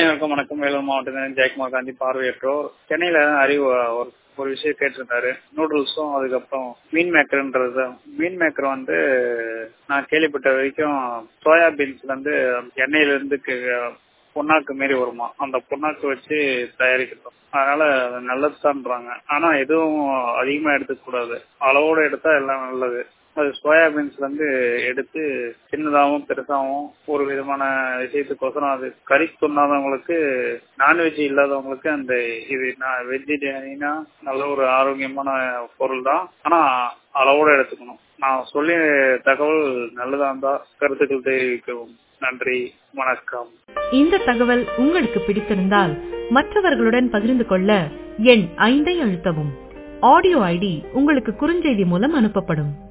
அனைவருக்கும் வணக்கம் வேலூர் மாவட்டத்தில் ஜெயக்குமார் காந்தி பார்வையற்றோர் சென்னையில அறிவு ஒரு ஒரு விஷயம் கேட்டிருந்தாரு நூடுல்ஸும் அதுக்கப்புறம் மீன் மேக்கர்ன்றது மீன் மேக்கர் வந்து நான் கேள்விப்பட்ட வரைக்கும் சோயா பீன்ஸ்ல இருந்து எண்ணெயில இருந்து புண்ணாக்கு மாரி வருமா அந்த புண்ணாக்கு வச்சு தயாரிக்கிறோம் அதனால நல்லதுதான்றாங்க ஆனா எதுவும் அதிகமா எடுத்துக்க கூடாது அளவோட எடுத்தா எல்லாம் நல்லது அது சோயாபீன்ஸ்ல இருந்து எடுத்து சின்னதாகவும் பெருசாகவும் ஒரு விதமான விஷயத்துக்கோசரம் அது கறி சொன்னாதவங்களுக்கு நான்வெஜ் இல்லாதவங்களுக்கு அந்த இது வெஜிடேரியனா நல்ல ஒரு ஆரோக்கியமான பொருள் தான் ஆனா அளவோட எடுத்துக்கணும் நான் சொல்லிய தகவல் நல்லதா இருந்தா கருத்துக்கள் தெரிவிக்கவும் நன்றி வணக்கம் இந்த தகவல் உங்களுக்கு பிடித்திருந்தால் மற்றவர்களுடன் பகிர்ந்து கொள்ள எண் ஐந்தை அழுத்தவும் ஆடியோ ஐடி உங்களுக்கு குறுஞ்செய்தி மூலம் அனுப்பப்படும்